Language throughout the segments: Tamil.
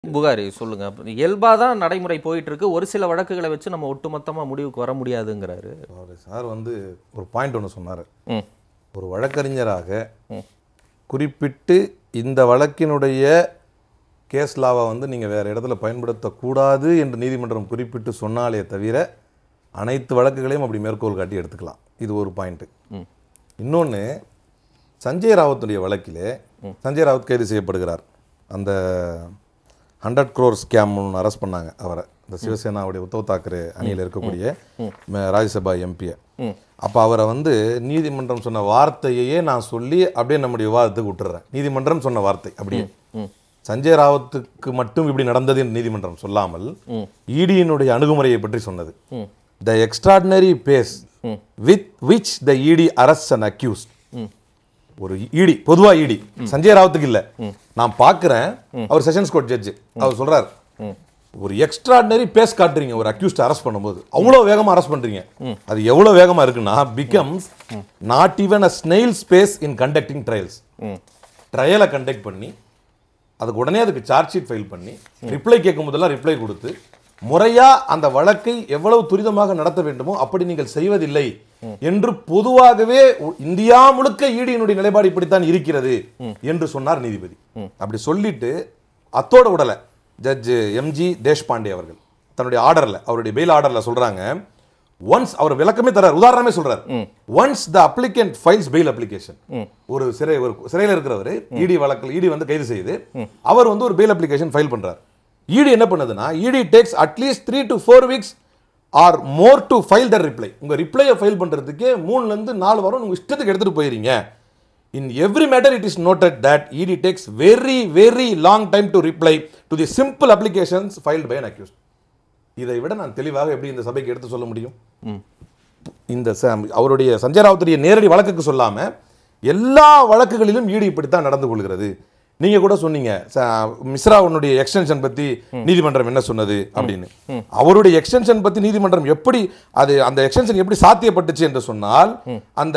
புகாரி சொல்லுங்க இயல்பாக தான் நடைமுறை போயிட்டு இருக்கு ஒரு சில வழக்குகளை வச்சு நம்ம ஒட்டுமொத்தமா முடிவுக்கு வர முடியாதுங்கிறாரு அவர் சார் வந்து ஒரு பாயிண்ட் ஒன்று சொன்னார் ம் ஒரு வழக்கறிஞராக குறிப்பிட்டு இந்த வழக்கினுடைய கேஸ் லாவை வந்து நீங்கள் வேறு இடத்துல பயன்படுத்தக்கூடாது என்று நீதிமன்றம் குறிப்பிட்டு சொன்னாலே தவிர அனைத்து வழக்குகளையும் அப்படி மேற்கோள் காட்டி எடுத்துக்கலாம் இது ஒரு பாயிண்ட்டு ம் இன்னொன்று சஞ்சய் ராவத்துடைய வழக்கிலே சஞ்சய் ராவத் கைது செய்யப்படுகிறார் அந்த ஹண்ட்ரட் க்ரோர் ஸ்கேம் ஒன்று அரெஸ்ட் பண்ணாங்க அவரை இந்த சிவசேனாவுடைய உத்தவ் தாக்கரே அணியில் இருக்கக்கூடிய ம- ராஜ்யசபா எம்பியை ம் அப்போ அவரை வந்து நீதிமன்றம் சொன்ன வார்த்தையையே நான் சொல்லி அப்படியே நம்முடைய விவாதத்துக்கு விட்டுறேன் நீதிமன்றம் சொன்ன வார்த்தை அப்படியே ம் சஞ்சய் ராவத்துக்கு மட்டும் இப்படி நடந்தது என்று நீதிமன்றம் சொல்லாமல் ம். இடியினுடைய அணுகுமுறையை பற்றி சொன்னது hmm the extraordinary pace hmm. With which the ED arrest and accused ம் ஒரு இடி பொதுவா இடி சஞ்சய் ராவத்துக்கு இல்ல நான் பார்க்கிறேன் அவர் செஷன்ஸ் கோர்ட் ஜட்ஜ் அவர் சொல்றாரு ம். ஒரு எக்ஸ்ட்ராடினரி பேஸ் காட்டுறீங்க ஒரு அக்யூஸ்ட் அரெஸ்ட் பண்ணும்போது அவ்வளவு வேகமா அரெஸ்ட் பண்றீங்க அது எவ்வளவு வேகமா இருக்குன்னா becomes not even a snail pace in conducting trials hmm ட்ரையலை கண்டக்ட் பண்ணி அதுக்கு உடனே அதுக்கு சார்ஜ் ஷீட் ஃபைல் பண்ணி ரிப்ளை கேட்கும் போதெல்லாம் ரிப்ளை கொடுத்து முறையா அந்த வழக்கை எவ்வளவு துரிதமாக நடத்த வேண்டுமோ அப்படி நீங்கள் செய்வதில்லை என்று பொதுவாகவே உ- இந்தியா முழுக்க ஈடியினுடைய நிலைப்பாடு இப்படித்தான் இருக்கிறது என்று சொன்னார் நீதிபதி அப்படி சொல்லிட்டு அத்தோட விடல ஜட்ஜ் எம்ஜி தேஷ்பாண்டே அவர்கள் தன்னுடைய ஆர்டர்ல அவருடைய பெயில் ஆர்டர்ல சொல்றாங்க ஒன்ஸ் அவர் விளக்கமே தரார் உதாரணமே சொல்றார் once the applicant files bail application ஒரு சிறை ஒரு சிறையில் இருக்கிறவர் இடி வழக்கில் இடி வந்து கைது செய்து அவர் வந்து ஒரு பெயில் அப்ளிகேஷன் ஃபைல் பண்றார் இடி என்ன பண்ணுதுன்னா ED takes at least three to four weeks or more to file the reply உங்க ரிப்ளையை ஃபைல் பண்றதுக்கே மூணுல இருந்து நாலு வாரம் உங்க இஷ்டத்துக்கு எடுத்துட்டு போயிருங்க in every matter it is noted that ED takes very very long time to reply to the simple applications filed by an accused இதை விட நான் தெளிவாக எப்படி இந்த சபைக்கு எடுத்து சொல்ல முடியும் ம் இந்த ச- அவருடைய சஞ்சய் ராவுத்துடைய நேரடி வழக்குக்கு சொல்லாம எல்லா வழக்குகளிலும் ஈடு இப்படித்தான் நடந்து கொள்கிறது நீங்க கூட சொன்னீங்க ச- மிஸ்ராவுடைய எக்ஸ்டென்ஷன் பத்தி நீதிமன்றம் என்ன சொன்னது அப்படின்னு அவருடைய எக்ஸ்டென்ஷன் பத்தி நீதிமன்றம் எப்படி அது அந்த எக்ஸ்டென்ஷன் எப்படி சாத்தியப்பட்டுச்சு என்று சொன்னால் அந்த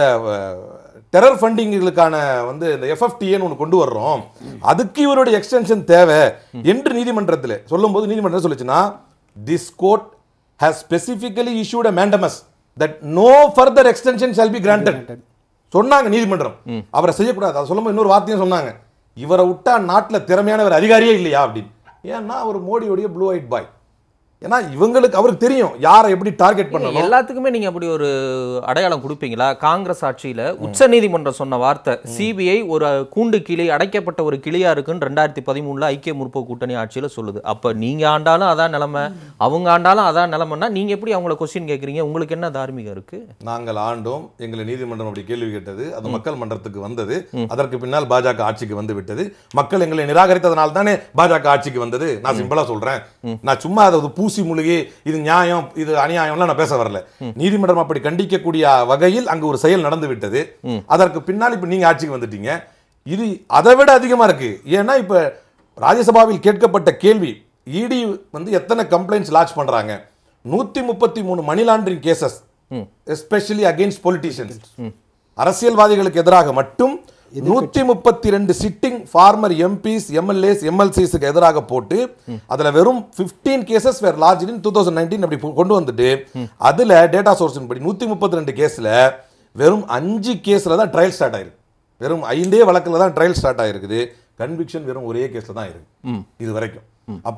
டெரர் ஃபண்டிங்களுக்கான வந்து இந்த எஃப்எஃப்டிஏன்னு ஒன்று கொண்டு வர்றோம் அதுக்கு இவருடைய எக்ஸ்டென்ஷன் தேவை என்று நீதிமன்றத்தில் சொல்லும்போது நீதிமன்றம் என்ன சொல்லுச்சுன்னா this court has specifically issued a mandamus that no further extension shall be granted சொன்னாங்க நீதிமன்றம் அவரை செய்யக்கூடாது அதை சொல்லும்போது இன்னொரு வார்த்தையும் சொன்னாங்க இவரை விட்டா நாட்டுல திறமையான ஒரு அதிகாரியே இல்லையா அப்படின்னு ஏன்னா அவர் மோடியோடைய ப்ளூ ஒயிட் பாய் ஏன்னா இவங்களுக்கு அவருக்கு தெரியும் யாரை எப்படி டார்கெட் பண்ணணும் எல்லாத்துக்குமே நீங்க அப்படி ஒரு அடையாளம் கொடுப்பீங்களா காங்கிரஸ் ஆட்சியில உச்ச நீதிமன்றம் சொன்ன வார்த்தை சிபிஐ ஒரு கூண்டு கிளி அடைக்கப்பட்ட ஒரு கிளியா இருக்குன்னு ரெண்டாயிரத்தி பதிமூணுல ஐக்கிய முற்போக்கு கூட்டணி ஆட்சியில சொல்லுது அப்ப நீங்க ஆண்டாலும் அதான் நிலைமை அவங்க ஆண்டாலும் அதான் நிலைமைன்னா நீங்க எப்படி அவங்கள கொஸ்டின் கேக்குறீங்க உங்களுக்கு என்ன தார்மீகம் இருக்கு நாங்கள் ஆண்டோம் எங்களை நீதிமன்றம் அப்படி கேள்வி கேட்டது அது மக்கள் மன்றத்துக்கு வந்தது அதற்கு பின்னால் பாஜக ஆட்சிக்கு வந்து விட்டது மக்கள் எங்களை நிராகரித்ததனால் தானே பாஜக ஆட்சிக்கு வந்தது நான் சிம்பிளா சொல்றேன் நான் சும்மா அதை ஒரு பூசி முழுகி இது நியாயம் இது அநியாயம்லாம் நான் பேச வரல நீதிமன்றம் அப்படி கண்டிக்கக்கூடிய வகையில் அங்கு ஒரு செயல் நடந்து விட்டது அதற்கு பின்னால் இப்ப நீங்க ஆட்சிக்கு வந்துட்டீங்க இது அதை விட அதிகமா இருக்கு ஏன்னா இப்ப ராஜ்யசபாவில் கேட்கப்பட்ட கேள்வி இடி வந்து எத்தனை கம்ப்ளைண்ட்ஸ் லான்ச் பண்றாங்க நூத்தி முப்பத்தி மூணு money laundering cases especially against politicians அரசியல்வாதிகளுக்கு எதிராக மட்டும் நூத்தி முப்பத்தி ரெண்டு சிட்டிங் ஃபார்மர் எம்பிஸ் எம்எல்ஏஸ் எம்எல்சிஸ்க்கு எதிராக போட்டு அதுல வெறும் 15 cases were lodged in two thousand nineteen அப்படி கொண்டு வந்துட்டு அதுல டேட்டா சோர்ஸின் படி நூத்தி முப்பத்தி ரெண்டு கேஸ்ல வெறும் அஞ்சு கேஸ்ல தான் ட்ரையல் ஸ்டார்ட் ஆயிருக்கு வெறும் ஐந்தே வழக்குல தான் ட்ரையல் ஸ்டார்ட் ஆயிருக்குது கன்விக்ஷன் வெறும் ஒரே கேஸ்ல தான் இருக்கு இது வரைக்கும் அப்ப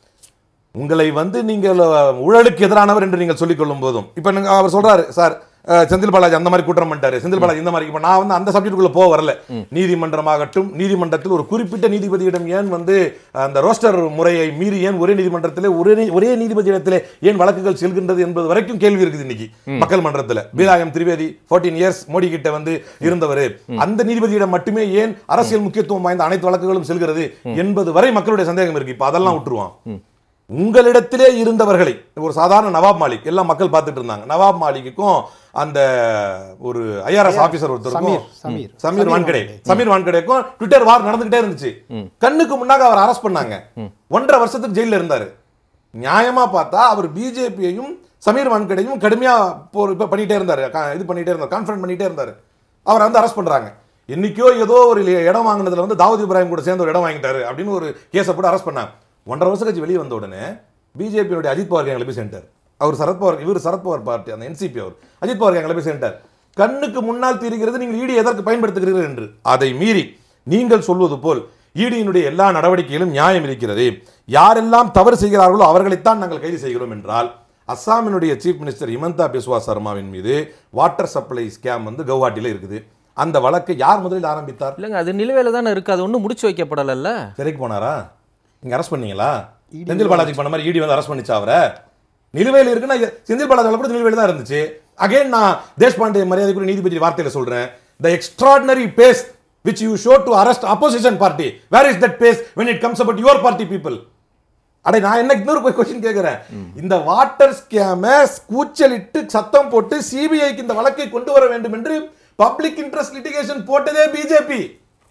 உங்களை வந்து நீங்கள் அஹ், ஊழலுக்கு எதிரானவர் என்று நீங்கள் சொல்லிக் கொள்ளும் போதும் இப்போ நீங்க அவர் சொல்றாரு சார் அஹ், செந்தில் பாலாஜி அந்த மாதிரி குற்றம் பண்ணிட்டாரு செந்தில் பாலாஜி இந்த மாதிரி இப்போ நான் வந்து அந்த சப்ஜெக்டுக்குள்ள போக வரல நீதிமன்றமாகட்டும் நீதிமன்றத்தில் ஒரு குறிப்பிட்ட நீதிபதியிடம் ஏன் வந்து அந்த ரோஸ்டர் முறையை மீறி ஏன் ஒரே நீதிமன்றத்திலே ஒரே நீ- ஒரே நீதிபதியிடத்திலே ஏன் வழக்குகள் செல்கின்றது என்பது வரைக்கும் கேள்வி இருக்குது இன்னைக்கு மக்கள் மன்றத்தில் பீலாயம் திரிவேதி 14 இயர்ஸ் மோடி கிட்ட வந்து இருந்தவர் அந்த நீதிபதியிடம் மட்டுமே ஏன் அரசியல் முக்கியத்துவம் வாய்ந்த அனைத்து வழக்குகளும் செல்கிறது என்பது வரை மக்களுடைய சந்தேகம் இருக்கு இப்போ அதெல்லாம் விட்டுருவான் உங்களிடத்திலே இருந்தவர்களை ஒரு சாதாரண நவாப் மாலிக் எல்லாம் மக்கள் பார்த்துட்டு இருந்தாங்க நவாப் மாலிக்குக்கும் அந்த ஒரு ஐஆர்எஸ் ஆபீசர் ஒருத்தருக்கும் சமீர், சமீர். சமீர் வான்கடே சமீர் வான்கடேக்கும் ட்விட்டர் வார் நடந்துகிட்டே இருந்துச்சு கண்ணுக்கு முன்னாக அவர் அரெஸ்ட் பண்ணாங்க ஒன்றரை வருஷத்துக்கு ஜெயில இருந்தாரு நியாயமா பார்த்தா அவர் பிஜேபியையும் சமீர் வான்கடையும் கடுமையா போர் இப்ப பண்ணிட்டே இருந்தாரு கா- இது பண்ணிட்டே இருந்தார் கான்ஃபரன்ட் பண்ணிட்டே இருந்தாரு அவரை வந்து அரெஸ்ட் பண்றாங்க என்னைக்கோ ஏதோ ஒரு இடம் வாங்கினதுல வந்து தாவூத் இப்ராஹிம் கூட சேர்ந்து ஒரு இடம் வாங்கிட்டாரு அப்படின்னு ஒரு கேஸை போட்டு அரெஸ்ட் பண்ணாங்க ஒன்றரை வருஷம் கழிச்சு வெளியே வந்த உடனே பிஜேபியோட அஜித் பவார் எங்களை போய் சென்றார் அவர் சரத்பவார் இவர் சரத்பவார் பார்ட்டி அந்த என்சிபி அவர் அஜித் பவார் எங்களை போய் சென்றார் கண்ணுக்கு முன்னால் தெரிகிறது நீங்கள் ஈடி எதற்கு பயன்படுத்துகிறீர்கள் என்று அதை மீறி நீங்கள் சொல்வது போல் ஈடியினுடைய எல்லா நடவடிக்கையிலும் நியாயம் இருக்கிறது யாரெல்லாம் தவறு செய்கிறார்களோ அவர்களைத்தான் நாங்கள் கைது செய்கிறோம் என்றால் அஸ்ஸாமினுடைய சீஃப் மினிஸ்டர் ஹிமந்தா பிஸ்வா சர்மாவின் மீது வாட்டர் சப்ளை ஸ்கேம் வந்து கவுஹாட்டியில் இருக்குது அந்த வழக்கை யார் முதலில் ஆரம்பித்தார் இல்லைங்க அது நிலுவையில் தானே இருக்கு அது ஒன்றும் முடிச்சு வைக்கப்படலைல்ல சிறைக்கு போனாரா நீங்க அரெஸ்ட் பண்ணீங்களா செந்தில் பாலாஜி பண்ண மாதிரி இடி வந்து அரெஸ்ட் பண்ணிச்சா அவரை நிலுவையில் இருக்குன்னா இது செந்தில் பாலாஜி கூட நிலுவையில் தான் இருந்துச்சு அகைன் நான் தேஷ்பாண்டே மரியாதைக்குரிய நீதிபதி வார்த்தையில சொல்றேன் the extraordinary pace which you show to arrest opposition party where is that pace when it comes about your party people அடே நான் என்ன இன்னொரு கொஸ்டின் கேட்கிறேன் இந்த வாட்டர் ஸ்கேம கூச்சலிட்டு சத்தம் போட்டு சிபிஐக்கு இந்த வழக்கை கொண்டு வர வேண்டும் என்று பப்ளிக் இன்ட்ரெஸ்ட் லிட்டிகேஷன் போட்டதே பிஜேபி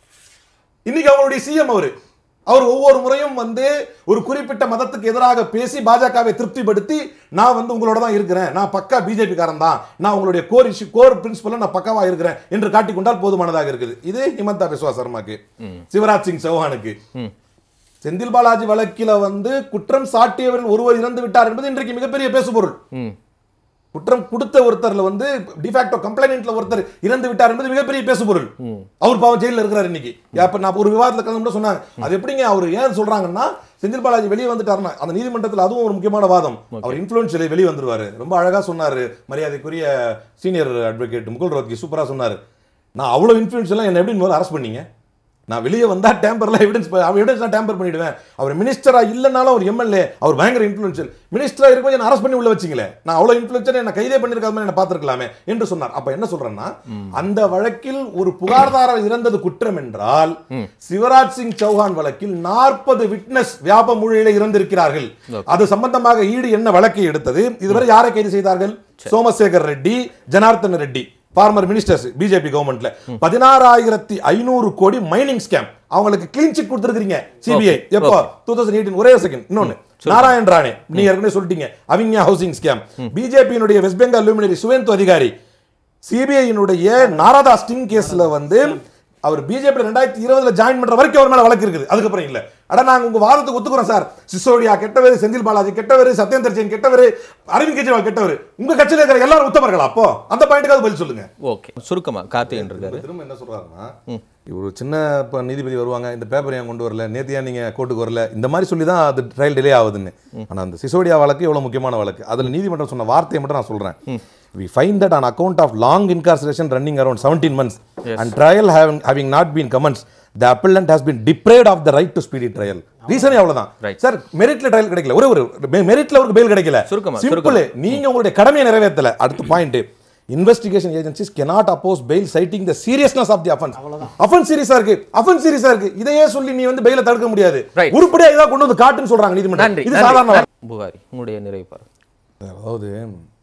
இன்னைக்கு அவருடைய சிஎம் அவரு அவர் ஒவ்வொரு முறையும் வந்து ஒரு குறிப்பிட்ட மதத்துக்கு எதிராக பேசி பாஜகவை திருப்திப்படுத்தி நான் வந்து உங்களோட தான் இருக்கிறேன் நான் பக்கா பிஜேபி காரன் தான் நான் உங்களுடைய கோர் இஷ்யூ கோர் பிரின்சிபல் நான் பக்காவா இருக்கிறேன் என்று காட்டிக்கொண்டால் போதுமானதாக இருக்குது இது ஹிமந்தா பிஸ்வா சர்மாக்கு சிவராஜ் சிங் சௌஹானுக்கு செந்தில் பாலாஜி வழக்கில வந்து குற்றம் சாட்டியவர்கள் ஒருவர் இறந்து விட்டார் என்பது இன்றைக்கு மிகப்பெரிய பேசுபொருள் ம் குற்றம் கொடுத்த ஒருத்தர்ல வந்து டிஃபாக்டோ கம்ப்ளைண்ட்ல ஒருத்தர் இறந்து விட்டார் என்பது மிகப்பெரிய பேசுபொருள் அவர் பாவம் ஜெயில இருக்கிறார் இன்னைக்கு அப்ப நான் ஒரு விவாதத்துல கலந்து சொன்னாங்க அது எப்படிங்க அவர் ஏன் சொல்றாங்கன்னா செந்தில் பாலாஜி வெளியே வந்துட்டாருன்னா அந்த நீதிமன்றத்தில் அதுவும் ஒரு முக்கியமான வாதம் அவர் இன்ஃபுளுன்ஷியலை வெளியே வந்துருவாரு ரொம்ப அழகா சொன்னாரு மரியாதைக்குரிய சீனியர் அட்வொகேட் முகுல் ரோத்கி சூப்பரா சொன்னாரு நான் அவ்வளவு இன்ஃபுளுன்ஷியலாம் என்ன எப்படி முதல்ல அரெஸ்ட் பண்ணீங்க நான் வெளியே வந்தா டேம்பர்ல எவிடன்ஸ் எவிடன்ஸ் நான் டேம்பர் பண்ணிடுவேன் அவர் மினிஸ்டரா இல்லனாலும் அவர் எம்எல்ஏ அவர் பயங்கர இன்ஃபுளுன்ஷியல் மினிஸ்டரா இருக்கும்போது என்ன அரெஸ்ட் பண்ணி உள்ள வச்சிங்களே நான் அவ்வளவு இன்ஃபுளுன்ஷியல் என்ன கைதே பண்ணிருக்காத மாதிரி என்ன பார்த்திருக்கலாமே என்று சொன்னார் அப்ப என்ன சொல்றேன்னா அந்த வழக்கில் ஒரு புகார்தாரர் இறந்தது குற்றம் என்றால் சிவராஜ் சிங் சௌஹான் வழக்கில் நாற்பது விட்னஸ் வியாப மொழியில இறந்திருக்கிறார்கள் அது சம்பந்தமாக ஈடு என்ன வழக்கை எடுத்தது இதுவரை யாரை கைது செய்தார்கள் Somashekar Reddy Janardhan Reddy former ministers BJP கவர்மெண்ட்ல பதினாறாயிரத்தி ஐநூறு கோடி மைனிங் ஸ்கேம் அவங்களுக்கு கிளீன் சிட் கொடுத்துருக்கீங்க சிபிஐ எப்போ டூ தௌசண்ட் எயிட்டீன் ஒரே செகண்ட் இன்னொன்னு நாராயண் ராணே நீங்க ஏற்கனவே சொல்லிட்டீங்க அவிஞா ஹவுசிங் ஸ்கேம் பிஜேபியினுடைய West Bengal luminary Suvendu Adhikari சிபிஐயினுடைய நாரதா ஸ்டிங் கேஸ்ல வந்து அவர் பிஜேபி ரெண்டாயிரத்தி இருபதுல ஜாயின் பண்ற வரைக்கும் அவர் மேல வழக்கு இருக்குது அதுக்கப்புறம் இல்ல அட நாங்க உங்க வாதத்துக்கு ஒத்துக்குறோம் சார் சிசோடியா கெட்டவர் செந்தில் பாலாஜி கெட்டவர் சத்யேந்தர் ஜெயின் கெட்டவர் அரவிந்த் கெஜ்ரிவால் கெட்டவர் உங்க கட்சியில இருக்கிற எல்லாரும் உத்தமர்களா அப்போ அந்த பாயிண்ட்டுக்காவது பதில் சொல்லுங்க ஓகே சுருக்கமா கார்த்திகேயன் இருக்காரு திரும்ப என்ன சொல்றாருன்னா இவர் சின்ன இப்போ நீதிபதி வருவாங்க இந்த பேப்பர் ஏன் கொண்டு வரல நேத்து ஏன் நீங்க கோர்ட்டுக்கு வரல இந்த மாதிரி சொல்லி தான் அது ட்ரையல் டிலே ஆகுதுன்னு ஆனா அந்த சிசோடியா வழக்கு எவ்வளவு முக்கியமான வழக்கு அதுல நீதிமன்றம் சொன்ன வார்த்தையை மட்டும் நான் சொல்றேன் we find that on account of long incarceration running around 17 months and trial having, having not been commenced the appellant has been deprived of the right to speedy trial ரீசனே அவ்வளவுதான் Right. சார் மெரிட்ல ட்ரையல் கிடைக்கல ஒரே ஒரு மெரிட்ல அவருக்கு பெயில் கிடைக்கல சுருக்கமா, சிம்பிள் நீங்க உங்களுடைய கடமையை நிறைவேற்றல அடுத்த point investigation agencies cannot oppose bail citing the seriousness of the offense offense சீரியஸா இருக்கு offense சீரியஸா இருக்கு இதையே சொல்லி நீ வந்து பெயில தடுக்க முடியாது Right. உருப்படியா இதாக கொண்டு வந்து காட்டுன்னு சொல்றாங்க நீதிமன்றம் நன்றி இது சாதாரண நன்றி. வழக்கு. புகாரி உங்களுடைய நிறைவு பாருங்க அதாவது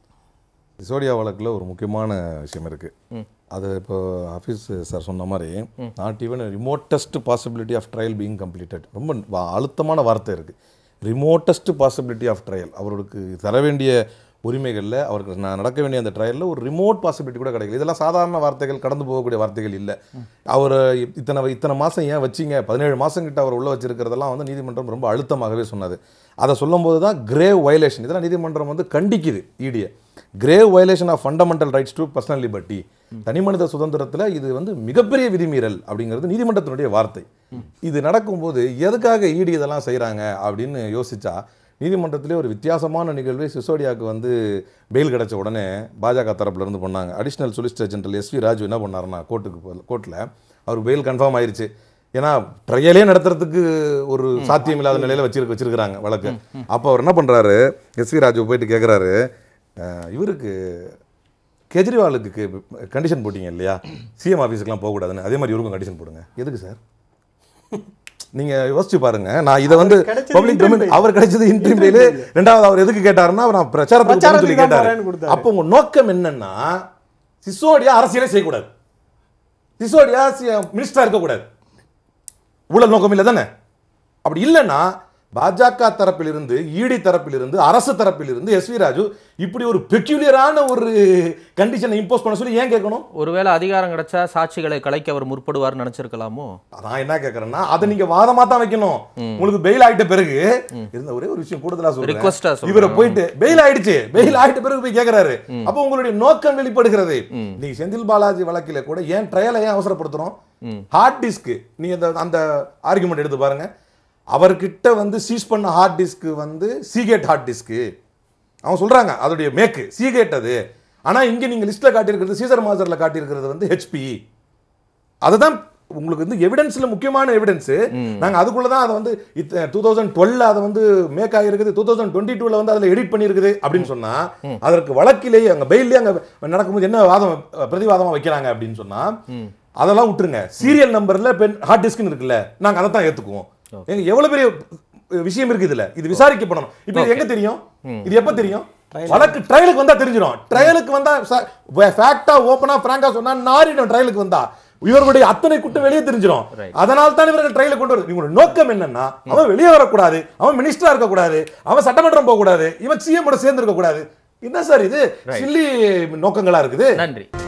சிசோடியா வழக்கில் ஒரு முக்கியமான விஷயம் இருக்கு அது இப்போ ஆஃபீஸ் சார் சொன்ன மாதிரி not even remotest possibility of trial being completed ரொம்ப வா- அழுத்தமான வார்த்தை இருக்கு ரிமோட்டஸ்ட் பாசிபிலிட்டி ஆஃப் ட்ரையல் அவருக்கு தர வேண்டிய உரிமைகளில் அவருக்கு நான் நடக்க வேண்டிய அந்த ட்ரையலில் ஒரு ரிமோட் பாசிபிலிட்டி கூட கிடைக்கல இதெல்லாம் சாதாரண வார்த்தைகள் கடந்து போகக்கூடிய வார்த்தைகள் இல்லை அவர் இத்தனை இத்தனை மாதம் ஏன் வச்சீங்க பதினேழு மாதம் கிட்ட அவர் உள்ள வச்சிருக்கிறதெல்லாம் வந்து நீதிமன்றம் ரொம்ப அழுத்தமாகவே சொன்னது அதை சொல்லும்போது தான் கிரேவ் வயலேஷன் இதெல்லாம் நீதிமன்றம் வந்து கண்டிக்குது ஈடியை grave violation of fundamental rights to personal liberty தனிமனித சுதந்திரத்தில் இது வந்து மிகப்பெரிய விதிமீறல் அப்படிங்கிறது நீதிமன்றத்தினுடைய வார்த்தை இது நடக்கும்போது எதுக்காக ஈடி இதெல்லாம் செய்கிறாங்க அப்படின்னு யோசிச்சா நீதிமன்றத்திலே ஒரு வித்தியாசமான நிகழ்வு சிசோடியாவுக்கு வந்து பெயில் கிடைச்ச உடனே பாஜக தரப்புல இருந்து பண்ணாங்க additional solicitor general SV Raju என்ன பண்ணாருன்னா கோர்ட்டுக்கு கோர்ட்டில் அவருக்கு பெயில் கன்ஃபார்ம் ஆயிருச்சு ஏன்னா ட்ரையலே நடத்துறதுக்கு ஒரு சாத்தியம் இல்லாத நிலையில வச்சிருக்க வச்சிருக்கிறாங்க வழக்கு அப்போ அவர் என்ன பண்றாரு எஸ்வி ராஜு போயிட்டு கேட்குறாரு இவருக்கு கெஜ்ரிவாலுக்கு கண்டிஷன் போட்டீங்க இல்லையா சிஎம் ஆஃபீஸுக்குலாம் போகக்கூடாதுன்னு அதே மாதிரி இவருக்கும் கண்டிஷன் போடுங்க எதுக்கு சார் நீங்க யோசிச்சு பாருங்க நான் இதை வந்து கிடைச்சது பப்ளிக் interim டொமைன் bail. அவர் கிடைச்சது இன்ட்ரீம் பெயில் ரெண்டாவது அவர் எதுக்கு கேட்டாருன்னா அவர் நான் பிரச்சாரத்துக்கு போறேன்னு சொல்லி பிரச்சாரத்துக்கு தான் கேட்டாரு போறேன்னு கொடுத்தாரு. அப்போ உங்க நோக்கம் என்னன்னா சிசோடியா அரசியலே செய்யக்கூடாது சிசோடியா மினிஸ்டரா இருக்கக்கூடாது ஊழல் நோக்கம் இல்லை தானே அப்படி இல்லைன்னா பாஜக தரப்பிலிருந்து இடி தரப்பிலிருந்து அரசு தரப்பிலிருந்து எஸ் வி ராஜு இப்படி ஒரு பெக்யூலியரான ஒரு கண்டிஷனை இம்போஸ் பண்ண சொல்லி ஏன் கேட்கணும் ஒருவேளை அதிகாரம் கிடைச்சா சாட்சிகளை கலைக்க அவர் முற்படுவார் நினைச்சிருக்கலாமோ நான் என்ன கேட்கறேன்னா அதை நீங்க வாதமா தான் வைக்கணும் உங்களுக்கு பெயில் ஆயிட்ட பிறகு இருந்த ஒரே ஒரு விஷயம் கூடுதலா Request-ஆ சொல்றேன் சொல்றேன். இவரை போயிட்டு பெயில் ஆயிடுச்சு பெயில் ஆயிட்ட பிறகு போய் கேக்குறாரு அப்போ உங்களுடைய நோக்கம் வெளிப்படுகிறது நீங்க செந்தில் பாலாஜி வழக்கில கூட ஏன் ட்ரையலை ஏன் அவசரப்படுத்துறோம் ஹார்ட் டிஸ்க் நீங்க அந்த அந்த ஆர்குமெண்ட் எடுத்து பாருங்க அவர்கிட்ட வந்து சீஸ் பண்ண ஹார்ட் டிஸ்க் வந்து சீகேட் ஹார்ட் டிஸ்க் அவங்க சொல்றாங்க அதோடைய மேக்கு சீகேட் அது ஆனா இங்க நீங்க லிஸ்ட்ல காட்டியிருக்கிறது சீசர் மாசர்ல காட்டியிருக்கிறது வந்து ஹெச்பி அதுதான் உங்களுக்கு வந்து எவிடன்ஸ்ல முக்கியமான எவிடன்ஸ் நாங்க அதுக்குள்ள தான் அதை வந்து டூ தௌசண்ட் டுவெல்ல அதை வந்து மேக் ஆகிருக்குது டூ தௌசண்ட் டுவெண்ட்டி டூல வந்து அதில் எடிட் பண்ணியிருக்குது அப்படின்னு சொன்னா அதற்கு வழக்கிலேயே அங்க பெயிலே அங்க நடக்கும்போது என்ன வாதம் பிரதிவாதமா வைக்கிறாங்க அப்படின்னு சொன்னா அதெல்லாம் விட்டுருங்க சீரியல் நம்பர்ல பென் ஹார்ட் டிஸ்க்னு இருக்குல்ல நாங்க அதை தான் ஏத்துக்குவோம் எங்க எவ்வளவு பெரிய விஷயம் இருக்கு இதுல இது விசாரிக்கப்படணும் இப்போ இது எங்க தெரியும் இது எப்ப தெரியும் வழக்கு ட்ரையலுக்கு வந்தா தெரிஞ்சிடும் ட்ரையலுக்கு வந்தா ஃபேக்டா ஓப்பனா பிராங்கா சொன்னா நாரிடும் ட்ரையலுக்கு வந்தா இவர்களுடைய அத்தனை குற்றம் வெளியே தெரிஞ்சிடும் Right. அதனால தான் இவர்கள் ட்ரையலுக்கு கொண்டு வருது இவங்களோட நோக்கம் என்னன்னா அவன் வெளியே வரக்கூடாது அவன் மினிஸ்டரா இருக்க கூடாது அவன் சட்டமன்றம் போக கூடாது இவன் சிஎம் கூட சேர்ந்து இருக்க கூடாது என்ன சார் இது சில்லி நோக்கங்களா இருக்குது நன்றி